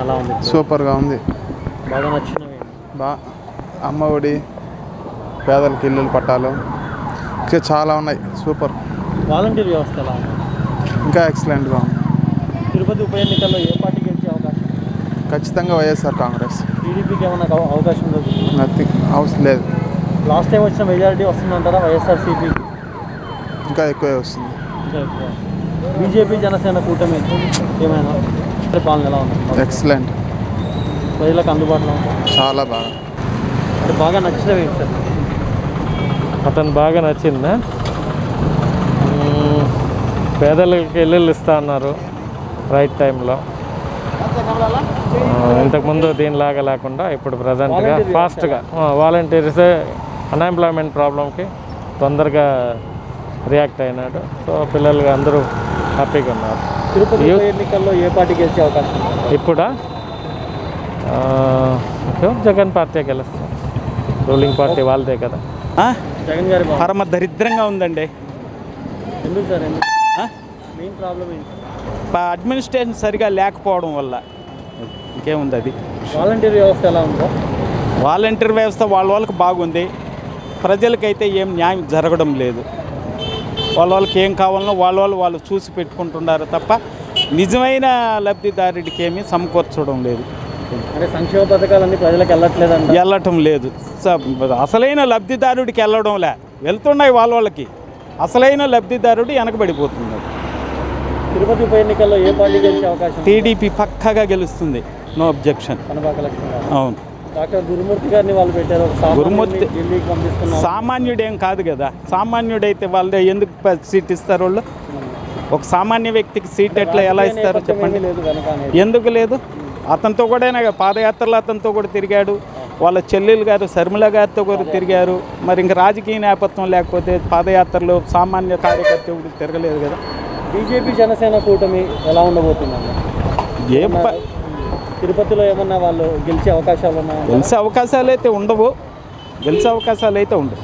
ఎలా ఉంది సూపర్గా ఉంది బాగా నచ్చినవి బా అమ్మ ఒడి పేదలకి ఇల్లులు పట్టాలు ఇంకా చాలా ఉన్నాయి సూపర్ వాలంటీర్ వ్యవస్థ ఎలా ఉంది ఇంకా ఎక్సలెంట్గా ఉంది తిరుపతి ఉప ఎన్నికల్లో ఏ పార్టీ గెలిచే అవకాశం ఖచ్చితంగా వైఎస్ఆర్ కాంగ్రెస్ టీడీపీకి ఏమైనా అవ- అవకాశం ఉంది నథింగ్ అవసరం లేదు లాస్ట్ టైం వచ్చిన మెజారిటీ వస్తుందంటారా వైఎస్ఆర్సీపీకి ఇంకా ఎక్కువే వస్తుంది ఇంకా ఎక్కువ బీజేపీ జనసేన కూటమి ఏమైనా పాలన ఎలా ఉంది ఎక్సలెంట్ ప్రజలకు అందుబాటులో ఉంది చాలా బాగా అంటే బాగా నచ్చినవి ఏంటి సార్ అతను బాగా నచ్చిందా మ్మ్. పేదలకి ఇల్లులు ఇస్తా అన్నారు రైట్ టైంలో ఇంతకుముందు దీనిలాగా లేకుండా ఇప్పుడు ప్రజెంట్గా Volunteer ఫాస్ట్గా వాలంటీర్స్ అన్ఎంప్లాయ్మెంట్ ప్రాబ్లంకి తొందరగా రియాక్ట్ అయినాడు సో పిల్లలు అందరూ హ్యాపీగా ఉన్నారు తిరుపతి ఉప ఎన్నికల్లో ఏ పార్టీ గెలిచే అవకాశం ఉంది ఇప్పుడా ఆ, ఏమో జగన్ పార్టీ గెలుస్తాం రూలింగ్ పార్టీ వాళ్ళదే కదా ఆ? జగన్ గారి బాగుంది పరమ దరిద్రంగా ఉందండి ఎందుకు సార్ ఎందుకు ఆ? మెయిన్ ప్రాబ్లం ఏంటి ప- అడ్మినిస్ట్రేషన్ సరిగా లేకపోవడం వల్ల ఇంకేముంది అది వాలంటీర్ వ్యవస్థ ఎలా ఉందో వాలంటీర్ వ్యవస్థ వాళ్ళ వాళ్ళకి బాగుంది ప్రజలకైతే ఏం న్యాయం జరగడం లేదు వాళ్ళ వాళ్ళకి ఏం కావాలనో వాళ్ళ వాళ్ళు వాళ్ళు చూసి పెట్టుకుంటున్నారు తప్ప నిజమైన లబ్ధిదారుడికి ఏమీ సమకూర్చడం లేదు అంటే సంక్షేమ పథకాలన్నీ ప్రజలకు వెళ్ళట్లేదంట వెళ్ళటం లేదు స- అసలైన లబ్ధిదారుడికి వెళ్ళడం లే వెళ్తున్నాయి వాళ్ళ వాళ్ళకి అసలైన లబ్ధిదారుడు వెనకబడిపోతున్నాడు తిరుపతి ఉప ఎన్నికల్లో ఏ పార్టీ గెలిచే అవకాశం ఉంది? టీడీపీ పక్కగా గెలుస్తుంది నో అబ్జెక్షన్ కనబాక లక్ష్మి గారు అవును డాక్టర్ గురుమూర్తి గారిని వాళ్ళు పెట్టారు ఒక సామాన్యుడిని గురుమూర్తి- ఢిల్లీకి పంపిస్తున్నారు సామాన్యుడేం కాదు కదా సామాన్యుడైతే వాళ్ళు ఎందుకు ప- సీట్ ఇస్తారు వాళ్ళు ఒక సామాన్య వ్యక్తికి సీట్ ఎట్లా ఎలా ఇస్తారో నేపథ్యం చెప్పండి ఏమీ లేదు వెనక అనేది ఎందుకు లేదు అతనితో కూడా పాదయాత్రలో అతనితో కూడా తిరిగాడు వాళ్ళ చెల్లెలు గారు శర్మిల గారితో కూడా తిరిగారు మరి ఇంక రాజకీయ నేపథ్యం లేకపోతే పాదయాత్రలో సామాన్య కార్యకర్త ఎవడు తిరగలేదు కదా బీజేపీ జనసేన కూటమి ఎలా ఉండబోతుందండి ఏ ప- తిరుపతిలో ఏమన్నా వాళ్ళు గెలిచే అవకాశాలు ఉన్నాయా గెలిచే అవకాశాలు అయితే ఉండవు గెలిచే అవకాశాలు అయితే ఉండవు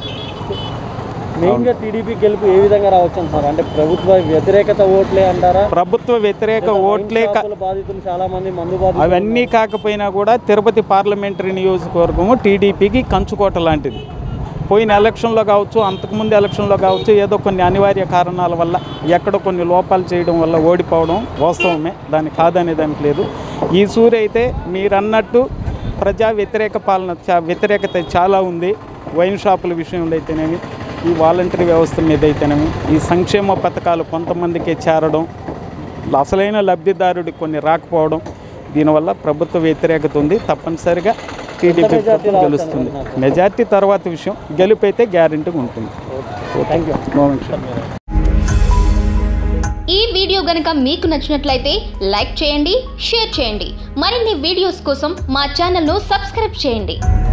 మెయిన్గా టీడీపీ గెలుపు ఏ విధంగా రావచ్చు అంటారు అంటే ప్రభుత్వ వ్యతిరేకత ఓట్లే అంటారా ప్రభుత్వ వ్యతిరేక ఓట్లే క- షాపుల బాధితులు చాలా మంది మందు బాధితులు అవన్నీ కాకపోయినా కూడా తిరుపతి పార్లమెంటరీ నియోజకవర్గము టీడీపీకి కంచుకోట లాంటిది పోయిన ఎలక్షన్లో కావచ్చు అంతకుముందు ఎలక్షన్లో కావచ్చు ఏదో కొన్ని అనివార్య కారణాల వల్ల ఎక్కడో కొన్ని లోపాలు చేయడం వల్ల ఓడిపోవడం వాస్తవమే దాన్ని కాదనే దానికి లేదు ఈ సూరి అయితే మీరు అన్నట్టు ప్రజా వ్యతిరేక పాలన చా- వ్యతిరేకత చాలా ఉంది వైన్ షాపుల విషయంలో అయితేనేమి ఈ వాలంటరీ వ్యవస్థ మీద అయితేనేమి ఈ సంక్షేమ పథకాలు కొంతమందికే చేరడం అసలైన లబ్ధిదారుడికి కొన్ని రాకపోవడం దీనివల్ల ప్రభుత్వ వ్యతిరేకత ఉంది తప్పనిసరిగా టీడీపీ ప్రభుత్వం గెలుస్తుంది మెజార్టీ తర్వాత విషయం గెలుపు అయితే గ్యారెంటీగా ఉంటుంది థ్యాంక్ యూ నో మెన్షన్. ఈ వీడియో గనుక మీకు నచ్చినట్లయితే లైక్ చేయండి షేర్ చేయండి మరిన్ని వీడియోస్ కోసం మా ఛానల్ను సబ్స్క్రైబ్ చేయండి